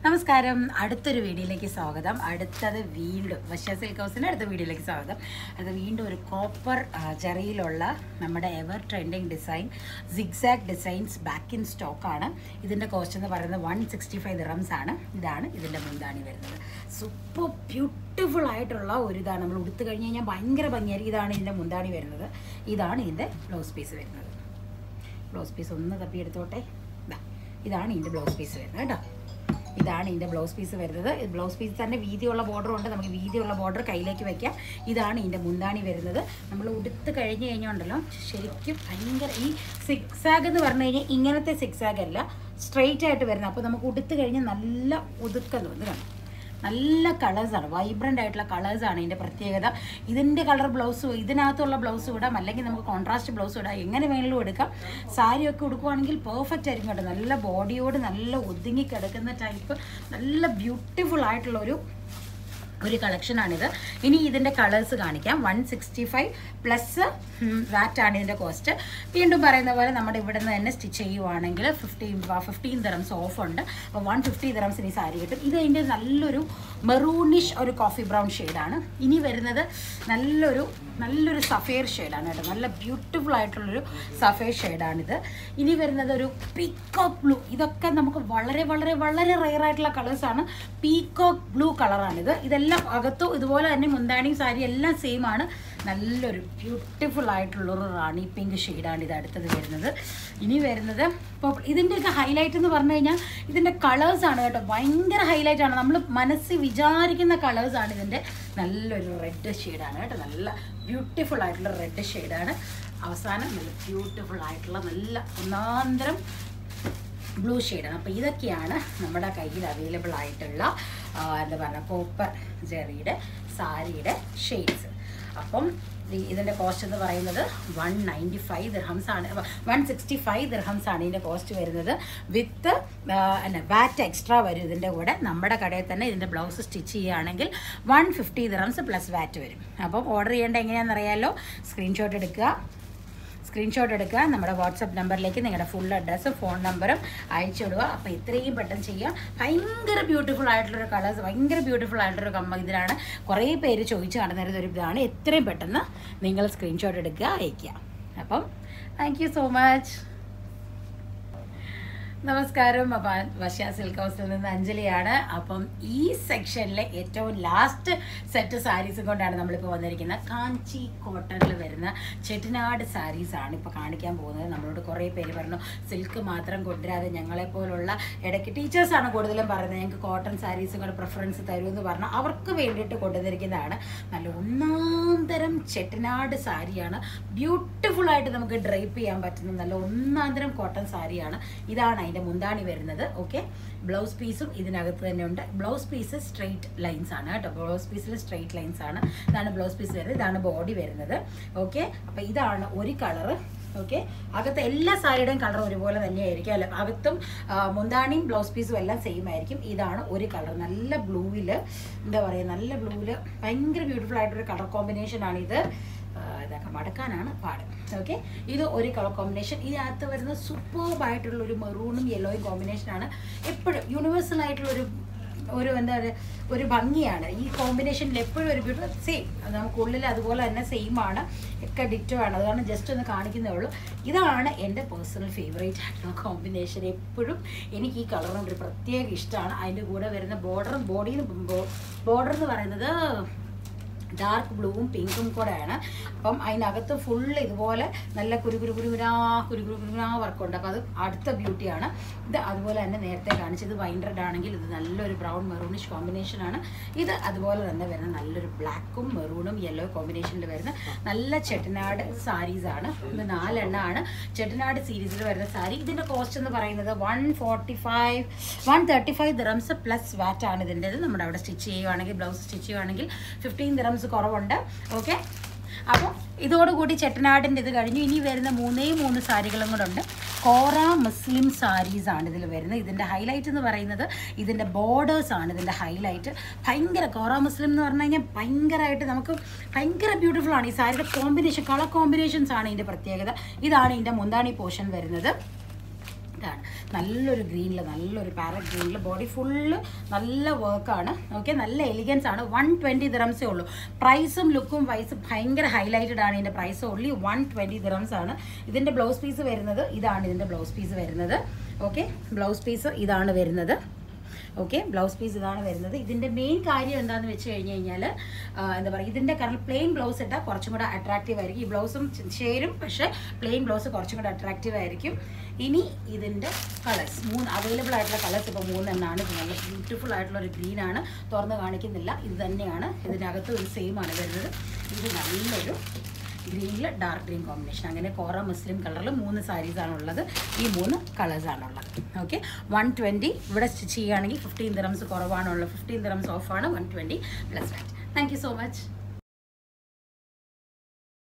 നമസ്കാരം അടുത്തൊരു വീഡിയോയിലേക്ക് സ്വാഗതം അടുത്തത് വീണ്ടും വശ്യ സിൽക്ക് ഹൗസിൻ്റെ അടുത്ത വീഡിയോയിലേക്ക് സ്വാഗതം അത് വീണ്ടും ഒരു കോപ്പർ ചെറിയിലുള്ള നമ്മുടെ ever trending design zigzag designs back in സ്റ്റോക്കാണ് ഇതിൻ്റെ കോസ്റ്റ് എന്ന് പറയുന്നത് വൺ സിക്സ്റ്റി ഫൈവ് ദിറംസ് ആണ് ഇതാണ് ഇതിൻ്റെ മുന്താണി വരുന്നത് സൂപ്പർ ബ്യൂട്ടിഫുൾ ആയിട്ടുള്ള ഒരു ഇതാണ് നമ്മൾ ഉടുത്തു കഴിഞ്ഞ് കഴിഞ്ഞാൽ ഭയങ്കര ഭംഗിയായിരിക്കും ഇതാണ് ഇതിൻ്റെ മുന്താണി വരുന്നത് ഇതാണ് ഇതിൻ്റെ ബ്ലൗസ് പീസ് വരുന്നത് ബ്ലൗസ് പീസ് ഒന്ന് തപ്പിയെടുത്തോട്ടെ ഇതാ ഇതാണ് ഇതിൻ്റെ ബ്ലൗസ് പീസ് വരുന്നത് കേട്ടോ ഇതാണ് ഇതിൻ്റെ ബ്ലൗസ് പീസ് വരുന്നത് ബ്ലൗസ് പീസ് തന്നെ വീതിയുള്ള ബോർഡർ ഉണ്ട് നമുക്ക് വീതിയുള്ള ബോർഡർ കയ്യിലേക്ക് വെക്കാം ഇതാണ് ഇതിൻ്റെ മുന്താണി വരുന്നത് നമ്മൾ ഉടുത്ത് കഴിഞ്ഞ് കഴിഞ്ഞുണ്ടല്ലോ ശരിക്കും ഭയങ്കര ഈ സിക്സാഗ് എന്ന് പറഞ്ഞു കഴിഞ്ഞാൽ ഇങ്ങനത്തെ സിക്സാഗ് അല്ല സ്ട്രെയിറ്റ് ആയിട്ട് വരുന്നത് അപ്പോൾ നമുക്ക് ഉടുത്ത് കഴിഞ്ഞാൽ നല്ല ഒതുക്കം തോന്നുന്നു കണ്ടോ? നല്ല കളേഴ്സാണ് വൈബ്രൻ്റ് ആയിട്ടുള്ള കളേഴ്സാണ് ഇതിൻ്റെ പ്രത്യേകത ഇതിൻ്റെ കളർ ബ്ലൗസ് ഇതിനകത്തുള്ള ബ്ലൗസ് ഇടാം അല്ലെങ്കിൽ നമുക്ക് കോൺട്രാസ്റ്റ് ബ്ലൗസ് ഇടാം എങ്ങനെ വേണമെങ്കിലും എടുക്കാം സാരിയൊക്കെ ഉടുക്കുവാണെങ്കിൽ പെർഫെക്റ്റ് ആയിരിക്കും കേട്ടോ നല്ല ബോഡിയോട് നല്ല ഒതുങ്ങി കിടക്കുന്ന ടൈപ്പ് നല്ല ബ്യൂട്ടിഫുൾ ആയിട്ടുള്ള ഒരു ഒരു കളക്ഷനാണിത് ഇനി ഇതിൻ്റെ കളേഴ്സ് കാണിക്കാം വൺ സിക്സ്റ്റി ഫൈവ് പ്ലസ് വാറ്റാണ് ഇതിൻ്റെ കോസ്റ്റ് വീണ്ടും പറയുന്ന പോലെ നമ്മുടെ ഇവിടെ നിന്ന് തന്നെ സ്റ്റിച്ച് ചെയ്യുവാണെങ്കിൽ ഫിഫ്റ്റീൻ ഫിഫ്റ്റീൻ ദിറംസ് ഓഫ് ഉണ്ട് അപ്പോൾ വൺ ഫിഫ്റ്റി ദിറംസിന് ഈ സാരി കിട്ടും ഇത് അതിൻ്റെ നല്ലൊരു മെറൂണിഷ് ഒരു കോഫി ബ്രൗൺ ഷെയ്ഡാണ് ഇനി വരുന്നത് നല്ലൊരു നല്ലൊരു സഫേർ ഷെയ്ഡാണ് കേട്ടോ നല്ല ബ്യൂട്ടിഫുൾ ആയിട്ടുള്ളൊരു സഫേർ ഷെയ്ഡാണിത് ഇനി വരുന്നത് ഒരു പീക്കോക്ക് ബ്ലൂ ഇതൊക്കെ നമുക്ക് വളരെ വളരെ വളരെ റെയർ ആയിട്ടുള്ള കളേഴ്സാണ് പീക്കോക്ക് ബ്ലൂ കളറാണിത് ഇതെല്ലാം അകത്തും ഇതുപോലെ തന്നെ മുന്താണിയും സാരി എല്ലാം സെയിം ആണ് നല്ലൊരു ബ്യൂട്ടിഫുൾ ആയിട്ടുള്ളൊരു റാണി പിങ്ക് ഷെയ്ഡാണ് ഇത് അടുത്തത് വരുന്നത് ഇനി വരുന്നത് ഇപ്പോൾ ഇതിൻ്റെയൊക്കെ ഹൈലൈറ്റ് എന്ന് പറഞ്ഞു കഴിഞ്ഞാൽ ഇതിൻ്റെ കളേഴ്സാണ് കേട്ടോ ഭയങ്കര ഹൈലൈറ്റ് ആണ് നമ്മൾ മനസ്സിൽ വിചാരിക്കുന്ന കളേഴ്സാണ് ഇതിൻ്റെ നല്ലൊരു റെഡ് ഷെയ്ഡാണ് കേട്ടോ നല്ല ബ്യൂട്ടിഫുൾ ആയിട്ടുള്ള റെഡ് ഷെയ്ഡാണ് അവസാനം നല്ല ബ്യൂട്ടിഫുൾ ആയിട്ടുള്ള നല്ല ഒന്നാന്തരം ബ്ലൂ ഷെയ്ഡാണ് അപ്പോൾ ഇതൊക്കെയാണ് നമ്മുടെ കയ്യിൽ അവൈലബിൾ ആയിട്ടുള്ള ആ, എന്താ പറയുക കോപ്പർ ജെറിയുടെ സാരിയുടെ ഷെയ്ഡ്സ് അപ്പം ഈ- ഇതിൻ്റെ കോസ്റ്റ് എന്ന് പറയുന്നത് വൺ നയൻറ്റി ഫൈവ് ദിർഹംസ് ആണ് വൺ സിക്സ്റ്റി ഫൈവ് ദിർഹംസ് ആണ് ഇതിൻ്റെ കോസ്റ്റ് വരുന്നത് വിത്ത് എന്നാ വാറ്റ് എക്സ്ട്രാ വരും ഇതിൻ്റെ കൂടെ നമ്മുടെ കടയിൽ തന്നെ ഇതിൻ്റെ ബ്ലൗസ് സ്റ്റിച്ച് ചെയ്യുകയാണെങ്കിൽ one fifty dirhams plus VAT വരും അപ്പം ഓർഡർ ചെയ്യേണ്ട എങ്ങനെയാണെന്ന് അറിയാമല്ലോ സ്ക്രീൻഷോട്ട് എടുക്കുക സ്ക്രീൻഷോട്ട് എടുക്കുക നമ്മുടെ വാട്സപ്പ് നമ്പറിലേക്ക് നിങ്ങളുടെ ഫുൾ അഡ്രസ്സും ഫോൺ നമ്പറും അയച്ചു വിടുക അപ്പോൾ ഇത്രയും പെട്ടെന്ന് ചെയ്യാം ഭയങ്കര ബ്യൂട്ടിഫുൾ ആയിട്ടുള്ളൊരു കളേഴ്സ് ഭയങ്കര ബ്യൂട്ടിഫുൾ ആയിട്ടുള്ളൊരു കമ്മ ഇതിലാണ് കുറേ പേര് ചോദിച്ചു നടന്നിരുന്ന ഒരു ഇതാണ് എത്രയും പെട്ടെന്ന് നിങ്ങൾ സ്ക്രീൻഷോട്ട് എടുക്കുക അയയ്ക്കുക അപ്പം താങ്ക് യു സോ മച്ച് നമസ്കാരം അപ്പം വശ്യ സിൽക്ക് ഹൗസിൽ നിന്ന് അഞ്ജലിയാണ് അപ്പം ഈ സെക്ഷനിലെ ഏറ്റവും ലാസ്റ്റ് സെറ്റ് സാരീസ് കൊണ്ടാണ് നമ്മളിപ്പോൾ വന്നിരിക്കുന്നത് കാഞ്ചി കോട്ടണിൽ വരുന്ന ചെട്ടിനാട് സാരീസ് ആണ് ഇപ്പോൾ കാണിക്കാൻ പോകുന്നത് നമ്മളോട് കുറേ പേര് പറഞ്ഞു സിൽക്ക് മാത്രം കൊണ്ടുവരാതെ ഞങ്ങളെപ്പോലുള്ള ഇടയ്ക്ക് ടീച്ചേഴ്സാണ് കൂടുതലും പറയുന്നത് ഞങ്ങൾക്ക് കോട്ടൺ സാരീസും കൂടെ പ്രിഫറൻസ് തരുമെന്ന് പറഞ്ഞു അവർക്ക് വേണ്ടിയിട്ട് കൊണ്ടുവന്നിരിക്കുന്നതാണ് നല്ല ഒന്നാം തരം ചെട്ടിനാട് സാരിയാണ് ബ്യൂട്ടിഫുൾ ആയിട്ട് നമുക്ക് ഡ്രൈപ്പ് ചെയ്യാൻ പറ്റുന്ന നല്ല ഒന്നാം തരം കോട്ടൺ സാരിയാണ് ഇതാണ് അതിൻ്റെ മുന്താണി വരുന്നത് ഓക്കെ ബ്ലൗസ് പീസും ഇതിനകത്ത് തന്നെ ഉണ്ട് ബ്ലൗസ് പീസ് സ്ട്രെയിറ്റ് ലൈൻസ് ആണ് കേട്ടോ ബ്ലൗസ് പീസിൽ സ്ട്രെയിറ്റ് ലൈൻസ് ആണ് ഇതാണ് ബ്ലൗസ് പീസ് വരുന്നത് ഇതാണ് ബോഡി വരുന്നത് ഓക്കെ അപ്പോൾ ഇതാണ് ഒരു കളറ് ഓക്കെ അകത്ത് എല്ലാ സാരിയുടെയും കളർ ഒരുപോലെ തന്നെയായിരിക്കും അല്ല അകത്തും ആ, മുന്താണിയും ബ്ലൗസ് പീസും എല്ലാം സെയിം ആയിരിക്കും ഇതാണ് ഒരു കളർ നല്ല ബ്ലൂവിൽ എന്താ പറയുക നല്ല ബ്ലൂവിൽ ഭയങ്കര ബ്യൂട്ടിഫുൾ ആയിട്ടൊരു കളർ കോമ്പിനേഷൻ ആണ് ഇത് ആ, ഇതൊക്കെ മടക്കാനാണ് പാട് ഓക്കെ ഇത് ഒരു കളർ കോമ്പിനേഷൻ ഇതിനകത്ത് വരുന്ന സൂപ്പർബ് ആയിട്ടുള്ള ഒരു മെറൂണും യെല്ലോയും കോമ്പിനേഷനാണ് എപ്പോഴും യൂണിവേഴ്സൽ ആയിട്ടുള്ള ഒരു ഒരു എന്താ പറയുക ഒരു ഭംഗിയാണ് ഈ കോമ്പിനേഷനിൽ എപ്പോഴും ഒരു ബ്യൂട്ടി സെയിം നമുക്ക് ഉള്ളിൽ അതുപോലെ തന്നെ സെയിം ആണ് ഒക്കെ ഡിറ്റോ ആണ് അത് കാരണം ജസ്റ്റ് ഒന്ന് കാണിക്കുന്നേ ഉള്ളൂ ഇതാണ് എൻ്റെ പേഴ്സണൽ ഫേവറേറ്റ് ആയിട്ടുള്ള കോമ്പിനേഷൻ എപ്പോഴും എനിക്ക് ഈ കളറിനോട് ഒരു പ്രത്യേക ഇഷ്ടമാണ് അതിൻ്റെ കൂടെ വരുന്ന ബോർഡറും ബോഡിയിൽ ബോർഡർ എന്ന് പറയുന്നത് ഡാർക്ക് ബ്ലൂവും പിങ്കും കൂടെയാണ് അപ്പം അതിനകത്ത് ഫുള്ള് ഇതുപോലെ നല്ല കുരു കുരു കുരുകുരാ കുരു കുരു കുരുകുരാ വർക്കുണ്ട് അപ്പോൾ അത് അടുത്ത ബ്യൂട്ടിയാണ് ഇത് അതുപോലെ തന്നെ നേരത്തെ കാണിച്ചത് വൈൻഡ്രഡ് ആണെങ്കിൽ ഇത് നല്ലൊരു ബ്രൗൺ മെറൂണിഷ് കോമ്പിനേഷനാണ് ഇത് അതുപോലെ തന്നെ വരുന്ന നല്ലൊരു ബ്ലാക്കും മെറൂണും യെല്ലോ കോമ്പിനേഷനിൽ വരുന്ന നല്ല ചെട്ടനാട് സാരീസാണ് ഇത് നാലെണ്ണമാണ് ചെട്ടനാട് സീരീസിൽ വരുന്ന സാരി ഇതിൻ്റെ കോസ്റ്റ് എന്ന് പറയുന്നത് one forty five one thirty five dirhams plus VAT ആണ് ഇതിൻ്റെത് നമ്മുടെ അവിടെ സ്റ്റിച്ച് ചെയ്യുവാണെങ്കിൽ ബ്ലൗസ് സ്റ്റിച്ച് ചെയ്യുവാണെങ്കിൽ ഫിഫ്റ്റീൻ ദിറംസ് കുറവുണ്ട് ഓക്കെ അപ്പോൾ ഇതോടുകൂടി ചെട്ടനാടിൻ്റെ ഇത് കഴിഞ്ഞു ഇനി വരുന്ന മൂന്നേ മൂന്ന് സാരികളും കൂടെ ഉണ്ട് കോറ മുസ്ലിം സാരീസ് ആണ് ഇതിൽ വരുന്നത് ഇതിൻ്റെ ഹൈലൈറ്റ് എന്ന് പറയുന്നത് ഇതിൻ്റെ ബോർഡേഴ്സ് ആണ് ഇതിൻ്റെ ഹൈലൈറ്റ് ഭയങ്കര കോറ മുസ്ലിം എന്ന് പറഞ്ഞു കഴിഞ്ഞാൽ ഭയങ്കരമായിട്ട് നമുക്ക് ഭയങ്കര ബ്യൂട്ടിഫുൾ ആണ് ഈ സാരിയുടെ കോമ്പിനേഷൻ കളർ കോമ്പിനേഷൻസ് ആണ് ഇതിൻ്റെ പ്രത്യേകത ഇതാണ് ഇതിൻ്റെ മുന്താണി പോർഷൻ വരുന്നത് ഇതാണ് നല്ലൊരു ഗ്രീനിൽ നല്ലൊരു പാരറ്റ് ഗ്രീനിൽ ബോഡി ഫുള്ള് നല്ല വർക്കാണ് ഓക്കെ നല്ല എലിഗൻസ് ആണ് വൺ ട്വൻറ്റി ദിറംസേ ഉള്ളൂ പ്രൈസും ലുക്കും വൈസും ഭയങ്കര ഹൈലൈറ്റഡ് ആണ് ഇതിൻ്റെ price only one twenty dirhams ആണ് ഇതിൻ്റെ ബ്ലൗസ് പീസ് വരുന്നത് ഇതാണ് ഇതിൻ്റെ ബ്ലൗസ് പീസ് വരുന്നത് ഓക്കെ ബ്ലൗസ് പീസ് ഇതാണ് വരുന്നത് ഓക്കെ ബ്ലൗസ് പീസ് ഇതാണ് വരുന്നത് ഇതിൻ്റെ മെയിൻ കാര്യം എന്താണെന്ന് വെച്ച് കഴിഞ്ഞ് കഴിഞ്ഞാൽ എന്താ പറയുക ഇതിൻ്റെ കാരണം പ്ലെയിൻ ബ്ലൗസ് ഇട്ടാൽ കുറച്ചും കൂടെ അട്രാക്റ്റീവ് ആയിരിക്കും ഈ ബ്ലൗസും ചേരും പക്ഷേ പ്ലെയിൻ ബ്ലൗസ് കുറച്ചും കൂടെ അട്രാക്റ്റീവ് ആയിരിക്കും ഇനി ഇതിൻ്റെ കളേഴ്സ് മൂന്ന് അവൈലബിൾ ആയിട്ടുള്ള കളേഴ്സ് ഇപ്പോൾ മൂന്നെണ്ണമാണ് ഇത് നല്ല ബ്യൂട്ടിഫുൾ ആയിട്ടുള്ള ഒരു ഗ്രീനാണ് തുറന്ന് കാണിക്കുന്നില്ല ഇത് തന്നെയാണ് ഇതിനകത്ത് ഒരു സെയിം ആണ് വരുന്നത് ഇത് നല്ലൊരു ഗ്രീനിൽ ഡാർക്ക് ഗ്രീൻ കോമ്പിനേഷൻ അങ്ങനെ കോറ മുസ്ലിം കളറിൽ മൂന്ന് സാരീസാണ് ഉള്ളത് ഈ മൂന്ന് കളേഴ്സാണ് ഉള്ളത് ഓക്കെ വൺ ട്വൻറ്റി ഇവിടെ സ്റ്റിച്ച് ചെയ്യുകയാണെങ്കിൽ ഫിഫ്റ്റീൻ ദിറംസ് കുറവാണുള്ളത് ഫിഫ്റ്റീൻ ദിറംസ് ഓഫാണ് one twenty plus VAT thank you so much